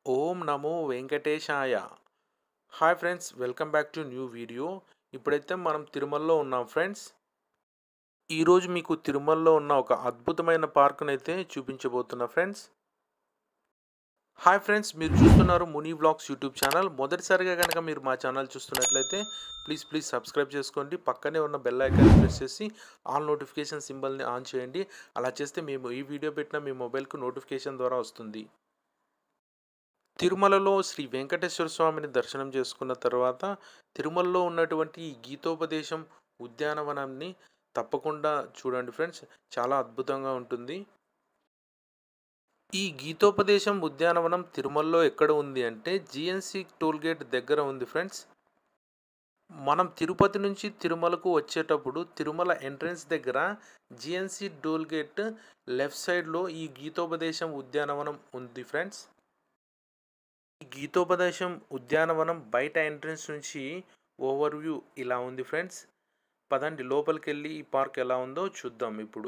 ఓం నమో వెంకటేశాయ hi friends welcome back to new video ఇప్పుడైతే మనం తిరుమలలో ఉన్నాం ఫ్రెండ్స్ ఈరోజు మీకు తిరుమలలో ఉన్న ఒక అద్భుతమైన పార్క్ని అయితే చూపించబోతున్నా ఫ్రెండ్స్ హాయ్ ఫ్రెండ్స్ మీరు చూస్తున్నారు ముని వ్లాగ్స్ యూట్యూబ్ ఛానల్ మొదటిసారిగా కనుక మీరు మా ఛానల్ చూస్తున్నట్లయితే ప్లీజ్ ప్లీజ్ సబ్స్క్రైబ్ చేసుకోండి పక్కనే ఉన్న బెల్ ఐకాన్ ప్రెస్ చేసి ఆల్ నోటిఫికేషన్ సింబల్ని ఆన్ చేయండి అలా చేస్తే మేము ఈ వీడియో పెట్టిన మీ మొబైల్కు నోటిఫికేషన్ ద్వారా వస్తుంది తిరుమలలో శ్రీ వెంకటేశ్వర స్వామిని దర్శనం చేసుకున్న తర్వాత తిరుమలలో ఉన్నటువంటి ఈ గీతోపదేశం ఉద్యానవనాన్ని తప్పకుండా చూడండి ఫ్రెండ్స్ చాలా అద్భుతంగా ఉంటుంది ఈ గీతోపదేశం ఉద్యానవనం తిరుమలలో ఎక్కడ ఉంది అంటే జిఎన్సి టోల్ గేట్ దగ్గర ఉంది ఫ్రెండ్స్ మనం తిరుపతి నుంచి తిరుమలకు వచ్చేటప్పుడు తిరుమల ఎంట్రన్స్ దగ్గర జిఎన్సి టోల్ గేట్ లెఫ్ట్ సైడ్లో ఈ గీతోపదేశం ఉద్యానవనం ఉంది ఫ్రెండ్స్ ఈ గీతోపదేశం ఉద్యానవనం బయట ఎంట్రన్స్ నుంచి ఓవర్ వ్యూ ఇలా ఉంది ఫ్రెండ్స్ పదండి లోపలికి వెళ్ళి ఈ పార్క్ ఎలా ఉందో చూద్దాం ఇప్పుడు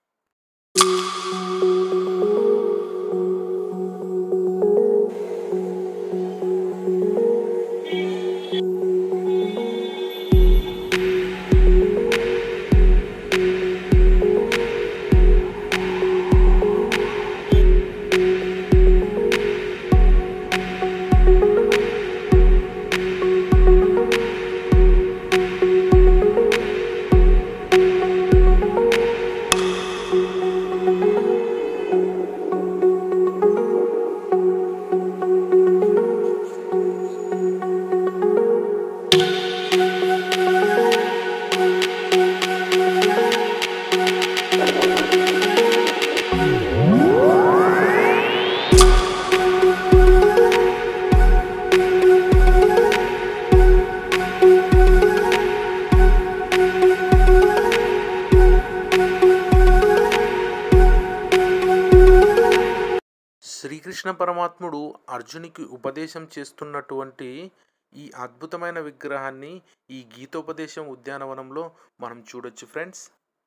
శ్రీకృష్ణ పరమాత్ముడు అర్జునికి ఉపదేశం చేస్తున్నటువంటి ఈ అద్భుతమైన విగ్రహాన్ని ఈ గీతోపదేశం ఉద్యానవనంలో మనం చూడొచ్చు ఫ్రెండ్స్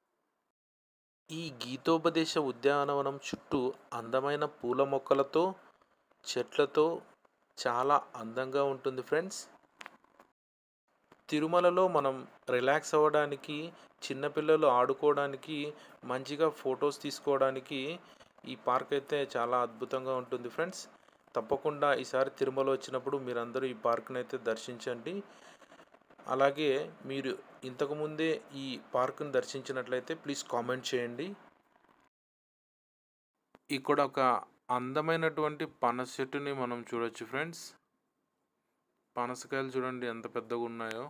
ఈ గీతోపదేశ ఉద్యానవనం చుట్టూ అందమైన పూల మొక్కలతో చెట్లతో చాలా అందంగా ఉంటుంది ఫ్రెండ్స్ తిరుమలలో మనం రిలాక్స్ అవ్వడానికి చిన్నపిల్లలు ఆడుకోవడానికి మంచిగా ఫొటోస్ తీసుకోవడానికి ఈ పార్క్ అయితే చాలా అద్భుతంగా ఉంటుంది ఫ్రెండ్స్ తప్పకుండా ఈసారి తిరుమల వచ్చినప్పుడు మీరందరూ ఈ పార్క్ని అయితే దర్శించండి అలాగే మీరు ఇంతకుముందే ఈ పార్క్ని దర్శించినట్లయితే ప్లీజ్ కామెంట్ చేయండి ఇక్కడ ఒక అందమైనటువంటి పనస చెట్టుని మనం చూడొచ్చు ఫ్రెండ్స్ పనసకాయలు చూడండి ఎంత పెద్దగా ఉన్నాయో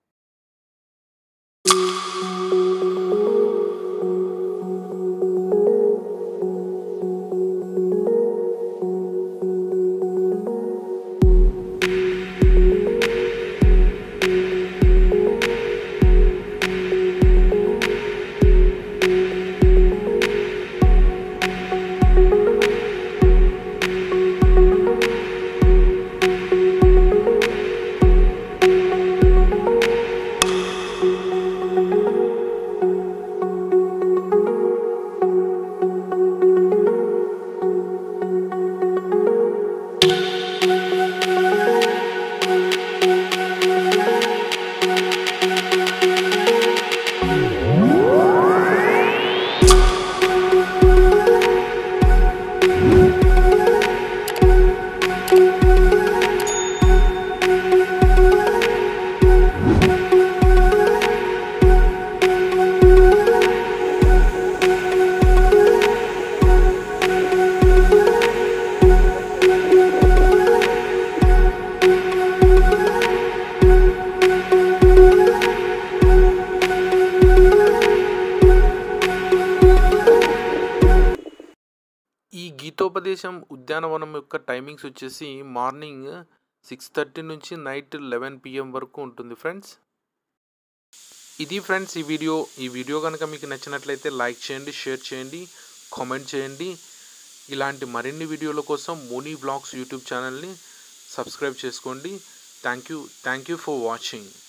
ఈ గీతోపదేశం ఉద్యానవనం యొక్క టైమింగ్స్ వచ్చేసి మార్నింగ్ సిక్స్ థర్టీ నుంచి నైట్ లెవెన్ పిఎం వరకు ఉంటుంది ఫ్రెండ్స్ ఇది ఫ్రెండ్స్ ఈ వీడియో ఈ వీడియో కనుక మీకు నచ్చినట్లయితే లైక్ చేయండి షేర్ చేయండి కామెంట్ చేయండి ఇలాంటి మరిన్ని వీడియోల కోసం మోనీ బ్లాగ్స్ యూట్యూబ్ ఛానల్ని సబ్స్క్రైబ్ చేసుకోండి thank you thank you for watching